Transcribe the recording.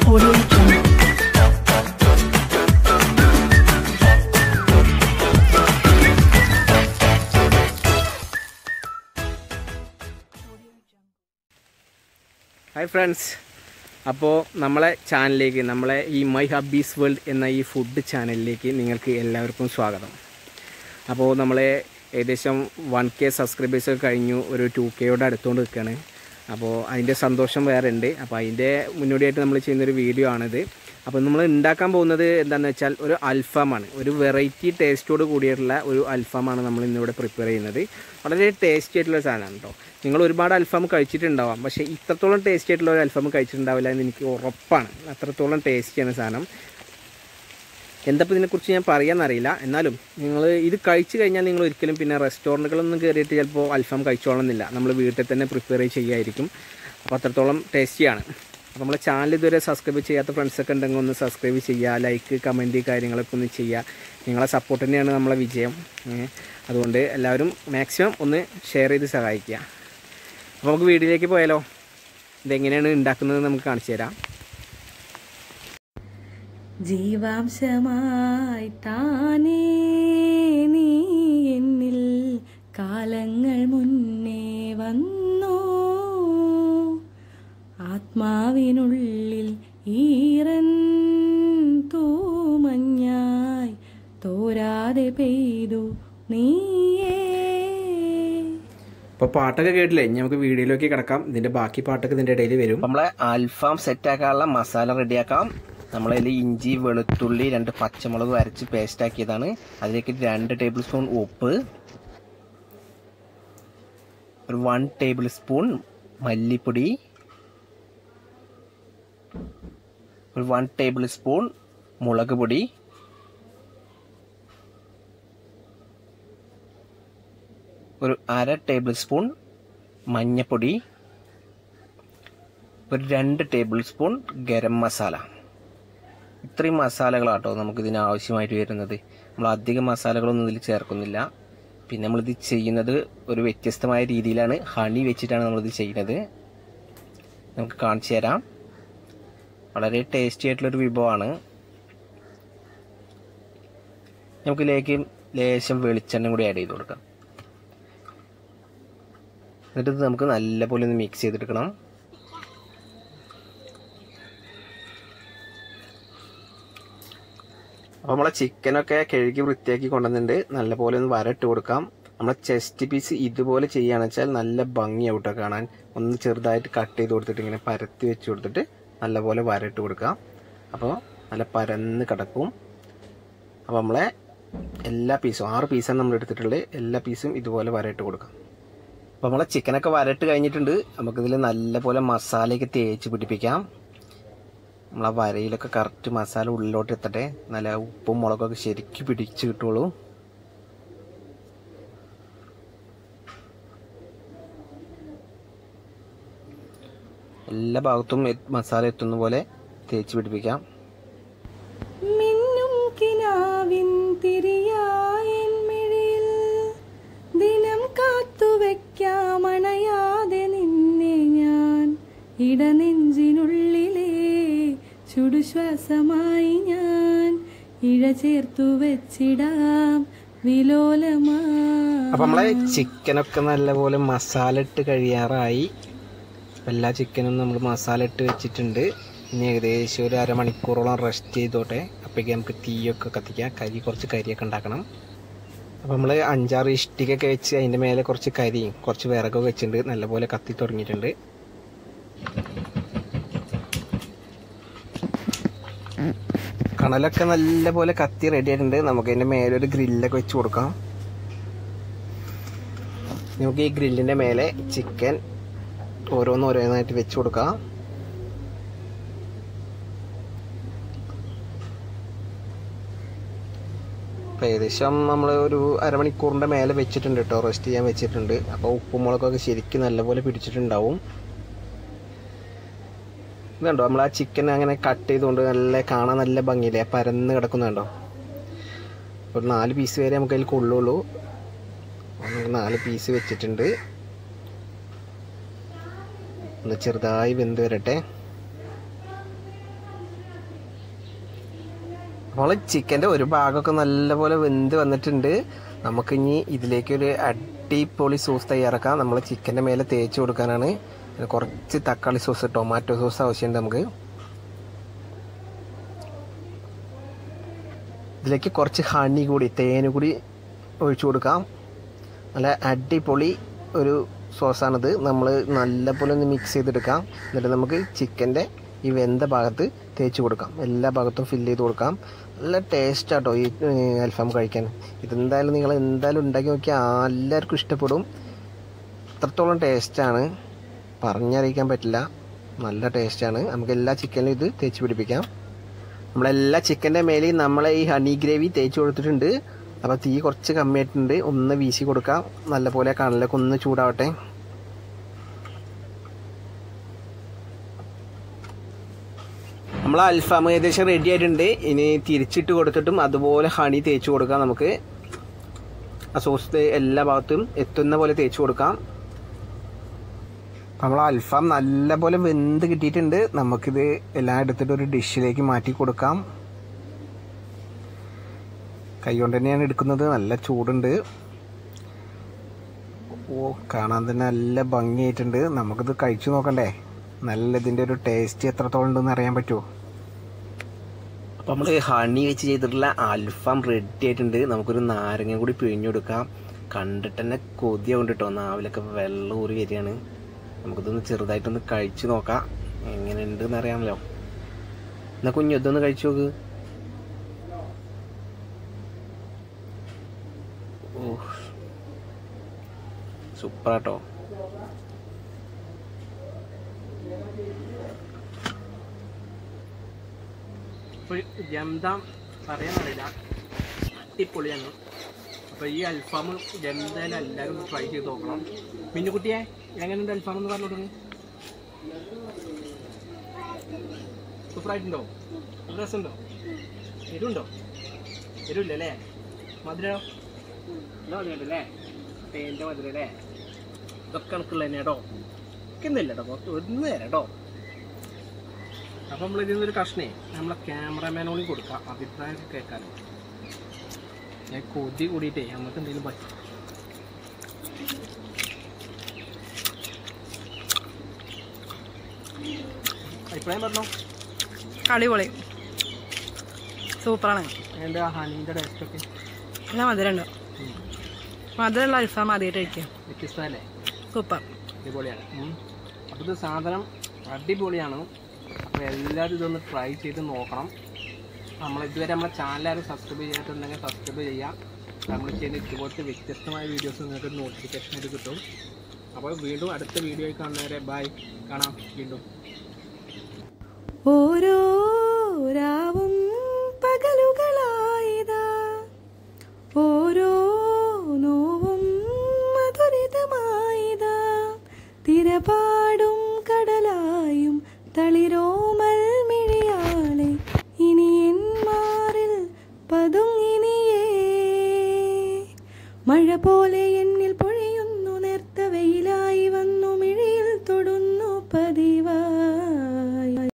Audio Jungle. Hi friends അപ്പോൾ നമ്മളെ ചാനലിലേക്ക് നമ്മളെ ഈ മൈ ഹബീസ് വേൾഡ് എന്ന ഈ ഫുഡ് ചാനലിലേക്ക് നിങ്ങൾക്ക് എല്ലാവർക്കും സ്വാഗതം അപ്പോൾ നമ്മളെ ഏകദേശം വൺ കെ സബ്സ്ക്രൈബേഴ്സ് കഴിഞ്ഞു ഒരു ടു കെയോട് അടുത്തുകൊണ്ട് നിൽക്കുകയാണ് അപ്പോൾ അതിൻ്റെ സന്തോഷം വേറെ ഉണ്ട് അപ്പോൾ അതിൻ്റെ മുന്നോടിയായിട്ട് നമ്മൾ ചെയ്യുന്നൊരു വീഡിയോ ആണിത് അപ്പോൾ നമ്മൾ ഉണ്ടാക്കാൻ പോകുന്നത് എന്താണെന്ന് വെച്ചാൽ ഒരു അൽഫാമാണ് ഒരു വെറൈറ്റി ടേസ്റ്റോട് കൂടിയിട്ടുള്ള ഒരു അൽഫാമാണ് നമ്മൾ ഇന്നിവിടെ പ്രിപ്പയർ ചെയ്യുന്നത് വളരെ ടേസ്റ്റി ആയിട്ടുള്ള സാധനമാണ് കേട്ടോ നിങ്ങൾ ഒരുപാട് അൽഫാം കഴിച്ചിട്ടുണ്ടാവാം പക്ഷേ ഇത്രത്തോളം ടേസ്റ്റി ആയിട്ടുള്ള ഒരു അൽഫാം കഴിച്ചിട്ടുണ്ടാവില്ല എന്ന് എനിക്ക് ഉറപ്പാണ് അത്രത്തോളം ടേസ്റ്റിയാണ് സാധനം എന്തപ്പോൾ ഇതിനെക്കുറിച്ച് ഞാൻ പറയാമെന്നറിയില്ല എന്നാലും നിങ്ങൾ ഇത് കഴിച്ചു കഴിഞ്ഞാൽ നിങ്ങൾ ഒരിക്കലും പിന്നെ റെസ്റ്റോറൻറ്റുകളൊന്നും കയറിയിട്ട് ചിലപ്പോൾ അൽഫാം കഴിച്ചോളണമെന്നില്ല നമ്മൾ വീട്ടിൽ തന്നെ പ്രിപ്പയർ ചെയ്യുമായിരിക്കും അപ്പോൾ അത്രത്തോളം ടേസ്റ്റിയാണ് അപ്പോൾ നമ്മളെ ചാനൽ ഇതുവരെ സബ്സ്ക്രൈബ് ചെയ്യാത്ത ഫ്രണ്ട്സൊക്കെ ഉണ്ടെങ്കിൽ ഒന്ന് സബ്സ്ക്രൈബ് ചെയ്യുക ലൈക്ക് കമൻറ്റ് കാര്യങ്ങളൊക്കെ ഒന്ന് ചെയ്യുക നിങ്ങളെ സപ്പോർട്ട് തന്നെയാണ് നമ്മളെ വിജയം ഏ, അതുകൊണ്ട് എല്ലാവരും മാക്സിമം ഒന്ന് ഷെയർ ചെയ്ത് സഹായിക്കുക അപ്പോൾ നമുക്ക് വീഡിയോയിലേക്ക് പോയാലോ ഇതെങ്ങനെയാണ് ഉണ്ടാക്കുന്നത് നമുക്ക് കാണിച്ചു തരാം ജീവാംശമായി താനേ നീ എന്നിൽ കാലങ്ങൾ മുന്നേ വന്നു ആത്മാവിനുള്ളിൽ ഈറൻ തൂമഞ്ഞായി തോരാതെ പെയ്തു നീയേ അപ്പോൾ പാട്ടൊക്കെ കേട്ടില്ലേ ഇനി നമുക്ക് വീഡിയോയിലേക്ക് കിടക്കാം ഇതിന്റെ ബാക്കി പാട്ടൊക്കെ ഇതിന്റെ ഇടയിൽ വരും നമ്മളെ അൽഫാം സെറ്റ് ആക്കാനുള്ള മസാല റെഡിയാക്കാം നമ്മളതിൽ ഇഞ്ചി വെളുത്തുള്ളി രണ്ട് പച്ചമുളക് അരച്ച് പേസ്റ്റ് ആക്കിയതാണ് അതിലേക്ക് രണ്ട് ടേബിൾ സ്പൂൺ ഉപ്പ് ഒരു വൺ ടേബിൾ സ്പൂൺ മല്ലിപ്പൊടി ഒരു വൺ ടേബിൾ സ്പൂൺ മുളക് പൊടി ഒരു അര ടേബിൾ സ്പൂൺ മഞ്ഞപ്പൊടി ഒരു രണ്ട് ടേബിൾ സ്പൂൺ ഗരം മസാല ഇത്രയും മസാലകളാട്ടോ നമുക്ക് ഇതിന് ആവശ്യമായിട്ട് വരുന്നത് നമ്മൾ അധികം മസാലകളൊന്നും ഇതിൽ ചേർക്കുന്നില്ല പിന്നെ നമ്മളിത് ചെയ്യുന്നത് ഒരു വ്യത്യസ്തമായ രീതിയിലാണ് ഹണി വെച്ചിട്ടാണ് നമ്മളിത് ചെയ്യുന്നത് നമുക്ക് കാണിച്ചു തരാം വളരെ ടേസ്റ്റി ആയിട്ടുള്ളൊരു വിഭവമാണ് നമുക്കിതിലേക്ക് ലേശം വെളിച്ചെണ്ണ കൂടി ആഡ് ചെയ്ത് കൊടുക്കാം എന്നിട്ട് ഇത് നമുക്ക് നല്ലപോലെ ഒന്ന് മിക്സ് ചെയ്തെടുക്കണം അപ്പോൾ നമ്മളെ ചിക്കനൊക്കെ കഴുകി വൃത്തിയാക്കി കൊണ്ടുവന്നിട്ടുണ്ട് നല്ലപോലെ ഒന്ന് വരട്ട് കൊടുക്കാം നമ്മളെ ചെസ്റ്റ് പീസ് ഇതുപോലെ ചെയ്യുകയാണെന്ന് വെച്ചാൽ നല്ല ഭംഗിയാവട്ടോ കാണാൻ ഒന്ന് ചെറുതായിട്ട് കട്ട് ചെയ്ത് കൊടുത്തിട്ട് ഇങ്ങനെ പരത്തി വെച്ച് കൊടുത്തിട്ട് നല്ലപോലെ വരട്ട് കൊടുക്കാം അപ്പോൾ നല്ല പരന്ന് കിടക്കും അപ്പോൾ നമ്മളെ എല്ലാ പീസും ആറ് പീസാണ് നമ്മൾ എടുത്തിട്ടുള്ളത് എല്ലാ പീസും ഇതുപോലെ വരട്ട് കൊടുക്കാം അപ്പോൾ നമ്മളെ ചിക്കനൊക്കെ വരട്ട് കഴിഞ്ഞിട്ടുണ്ട് നമുക്കിതിൽ നല്ലപോലെ മസാലയൊക്കെ തേച്ച് പിടിപ്പിക്കാം നമ്മളെ വരയിലൊക്കെ കറക്റ്റ് മസാല ഉള്ളിലോട്ട് എത്തട്ടെ നല്ല ഉപ്പും മുളകൊക്കെ ശരിക്കും പിടിച്ച് കിട്ടുള്ളൂ എല്ലാ ഭാഗത്തും എ- മസാല എത്തുന്ന പോലെ തേച്ച് പിടിപ്പിക്കാം മിന്നും കിനാവിൻ തിരിയായൻ മിഴിയിൽ ദിനം കാത്തുവെക്കാമണയാതെ നിന്നെ ഞാൻ ഇടനെഞ്ചിനുള്ളിലെ ചുടുശ്വാസമായി ഞാൻ ഇഴ ചേർത്തു വെച്ചിടാം വിലോലമാ അപ്പം നമ്മളെ ചിക്കനൊക്കെ നല്ലപോലെ മസാല ഇട്ട് കഴിയാറായി എല്ലാ ചിക്കനും നമ്മൾ മസാല ഇട്ട് വെച്ചിട്ടുണ്ട് ഇനി ഏകദേശം ഒരു അരമണിക്കൂറോളം റെസ്റ്റ് ചെയ്തോട്ടെ അപ്പോഴേക്ക് നമുക്ക് തീയൊക്കെ കത്തിക്കാം കരി കുറച്ച് കരിയൊക്കെ ഉണ്ടാക്കണം അപ്പോൾ നമ്മൾ അഞ്ചാറ് ഇഷ്ടികൊക്കെ വെച്ച് അതിൻ്റെ മേലെ കുറച്ച് കരിയും കുറച്ച് വിറകൊക്കെ വെച്ചിട്ടുണ്ട് നല്ലപോലെ കത്തി തുടങ്ങിയിട്ടുണ്ട് കണലൊക്കെ നല്ലപോലെ കത്തി റെഡി ആയിട്ടുണ്ട് നമുക്ക് അതിൻ്റെ മേലെ ഒരു ഗ്രില്ലൊക്കെ വെച്ച് കൊടുക്കാം നമുക്ക് ഈ ഗ്രില്ലിൻ്റെ മേലെ ചിക്കൻ ഓരോന്ന് ഓരോന്നായിട്ട് വെച്ച് കൊടുക്കാം അപ്പോൾ ഏകദേശം നമ്മൾ ഒരു അരമണിക്കൂറിൻ്റെ മേലെ വെച്ചിട്ടുണ്ട് കേട്ടോ റെസ്റ്റ് ചെയ്യാൻ വെച്ചിട്ടുണ്ട് അപ്പോൾ ഉപ്പും മുളകൊക്കെ ശരിക്കും നല്ലപോലെ പിടിച്ചിട്ടുണ്ടാവും ഇതുണ്ടോ നമ്മൾ ആ ചിക്കൻ അങ്ങനെ കട്ട് ചെയ്തുകൊണ്ട് നല്ല കാണാൻ നല്ല ഭംഗിയില്ലേ പരന്ന് കിടക്കുന്നുണ്ടോ ഒരു നാല് പീസ് വരെ നമുക്ക് അതിൽ കൊള്ളുള്ളൂ നമുക്ക് നാല് പീസ് വെച്ചിട്ടുണ്ട് ഒന്ന് ചെറുതായി വെന്ത് വരട്ടെ അപ്പോൾ ചിക്കൻ്റെ ഒരു ഭാഗമൊക്കെ നല്ലപോലെ വെന്ത് വന്നിട്ടുണ്ട് നമുക്കിനി ഇതിലേക്കൊരു അടിപൊളി സോസ് തയ്യാറാക്കാം നമ്മൾ ചിക്കൻ്റെ മേലെ തേച്ച് കൊടുക്കാനാണ് പിന്നെ കുറച്ച് തക്കാളി സോസ് ടൊമാറ്റോ സോസ് ആവശ്യമുണ്ട് നമുക്ക് ഇതിലേക്ക് കുറച്ച് ഹണി കൂടി തേന് കൂടി ഒഴിച്ചു കൊടുക്കാം നല്ല അടിപൊളി ഒരു സോസാണിത് നമ്മൾ നല്ലപോലെ ഒന്ന് മിക്സ് ചെയ്തെടുക്കാം എന്നിട്ട് നമുക്ക് ചിക്കൻ്റെ ഈ വെന്ത ഭാഗത്ത് തേച്ച് കൊടുക്കാം എല്ലാ ഭാഗത്തും ഫില്ല് ചെയ്ത് കൊടുക്കാം നല്ല ടേസ്റ്റ് ആട്ടോ ഈ ഏഹ്, അൽഫാം കഴിക്കാൻ ഇതെന്തായാലും നിങ്ങൾ എന്തായാലും ഉണ്ടാക്കി നോക്കിയാൽ എല്ലാവർക്കും ഇഷ്ടപ്പെടും അത്രത്തോളം ടേസ്റ്റാണ് പറഞ്ഞറിയിക്കാൻ പറ്റില്ല നല്ല ടേസ്റ്റാണ് നമുക്ക് എല്ലാ ചിക്കനിലും ഇത് തേച്ച് പിടിപ്പിക്കാം നമ്മളെല്ലാ ചിക്കൻ്റെ മേലെയും നമ്മളെ ഈ ഹണി ഗ്രേവി തേച്ച് കൊടുത്തിട്ടുണ്ട് അപ്പോൾ തീ കുറച്ച് കമ്മിയായിട്ടുണ്ട് ഒന്ന് വീശി കൊടുക്കാം നല്ലപോലെ കണലൊക്കെ ഒന്ന് ചൂടാവട്ടെ നമ്മൾ അൽഫാം ഏകദേശം റെഡി ആയിട്ടുണ്ട് ഇനി തിരിച്ചിട്ട് കൊടുത്തിട്ടും അതുപോലെ ഹണി തേച്ച് കൊടുക്കാം നമുക്ക് ആ സോസ് എല്ലാ ഭാഗത്തും എത്തുന്ന പോലെ തേച്ച് കൊടുക്കാം നമ്മൾ അൽഫാം നല്ലപോലെ വെന്ത് കിട്ടിയിട്ടുണ്ട് നമുക്കിത് എല്ലാം എടുത്തിട്ട് ഒരു ഡിഷിലേക്ക് മാറ്റി കൊടുക്കാം കൈ കൊണ്ട് തന്നെയാണ് എടുക്കുന്നത് നല്ല ചൂടുണ്ട് ഓ കാണാൻ തന്നെ നല്ല ഭംഗിയായിട്ടുണ്ട് നമുക്കിത് കഴിച്ചു നോക്കണ്ടേ നല്ല ഇതിൻ്റെ ഒരു ടേസ്റ്റ് എത്രത്തോളം ഉണ്ടെന്ന് അറിയാൻ പറ്റുമോ അപ്പോൾ നമ്മൾ ഹണി വെച്ച് ചെയ്തിട്ടുള്ള അൽഫാം റെഡി ആയിട്ടുണ്ട് നമുക്കൊരു നാരങ്ങ കൂടി പിഴിഞ്ഞു കൊടുക്കാം കണ്ടിട്ട് തന്നെ കൊതിയാവുണ്ട് കേട്ടോ നാവിലൊക്കെ വെള്ളം ഊറി വരികയാണ് നമുക്കിതൊന്ന് ചെറുതായിട്ടൊന്ന് കഴിച്ചു നോക്കാം എങ്ങനെയുണ്ടെന്ന് അറിയാമല്ലോ എന്നാ കുഞ്ഞു ഇതൊന്ന് കഴിച്ചു നോക്ക് ഓ സൂപ്പറാട്ടോ എന്താ പറയാനറിയില്ല അടിപൊളിയാണ് അപ്പോൾ ഈ അൽഫാം എന്തായാലും എല്ലാവരും ഒന്ന് ട്രൈ ചെയ്ത് നോക്കണം മിന്നുകുട്ടിയെ എങ്ങനെയുണ്ട് അൽഫാം എന്ന് പറഞ്ഞു തുടങ്ങി സൂപ്പറായിട്ടുണ്ടോ നല്ല രസമുണ്ടോ എരുണ്ടോ എരുല്ല അല്ലേ മധുരോ നല്ല മധുരമുണ്ടല്ലേ തേൻ്റെ മധുരം അല്ലേ ഇതൊക്കെ കണക്കുള്ള തന്നെ കേട്ടോ ഒന്നുമില്ല കേട്ടോ പുറത്ത് ഒന്ന് തരാം കേട്ടോ അപ്പം നമ്മൾ ഇതിൽ നിന്നൊരു കഷ്ണേ നമ്മളെ ക്യാമറമാനോട് കൊടുക്കാം അഭിപ്രായം കേൾക്കാനോ ഞാൻ കൊതി കൂടിയിട്ടേ നമുക്ക് എന്തെങ്കിലും പറ്റും അഭിപ്രായം പറഞ്ഞോ അടിപൊളി സൂപ്പറാണ് എന്താ ഹണീൻ്റെ ടേസ്റ്റൊക്കെ നല്ല മധുരമുണ്ട് മധുരമുള്ള അൽഫാം ആദ്യമായിട്ട് കഴിക്കുക വ്യത്യസ്തമല്ലേ സൂപ്പർ അടിപൊളിയാണ് അപ്പോൾ ഇത് സാധനം അടിപൊളിയാണ് അപ്പോൾ എല്ലാവരും ഇതൊന്ന് ട്രൈ ചെയ്ത് നോക്കണം നമ്മൾ ഇതുവരെ നമ്മളെ ചാനലാരും സബ്സ്ക്രൈബ് ചെയ്യാത്തുണ്ടെങ്കിൽ സബ്സ്ക്രൈബ് ചെയ്യാം നമ്മൾ ചെയ്യുന്ന ഇതുപോലത്തെ വ്യത്യസ്തമായ വീഡിയോസ് നിങ്ങൾക്ക് നോട്ടിഫിക്കേഷൻ ആയിട്ട് കിട്ടും അപ്പോൾ വീണ്ടും അടുത്ത വീഡിയോയിൽ കാണുന്നവരെ ബൈ കാണാം വീണ്ടും ഓരോ രാവും പകലുകളായതാ ഓരോ നോവും മധുരിതമായതാ തിരപാടും കടലായും തളിരോമൽ മിഴിയാളെ ഇനി എൻ മാറിൽ പതുങ്ങിനിയേ മഴ പോലെ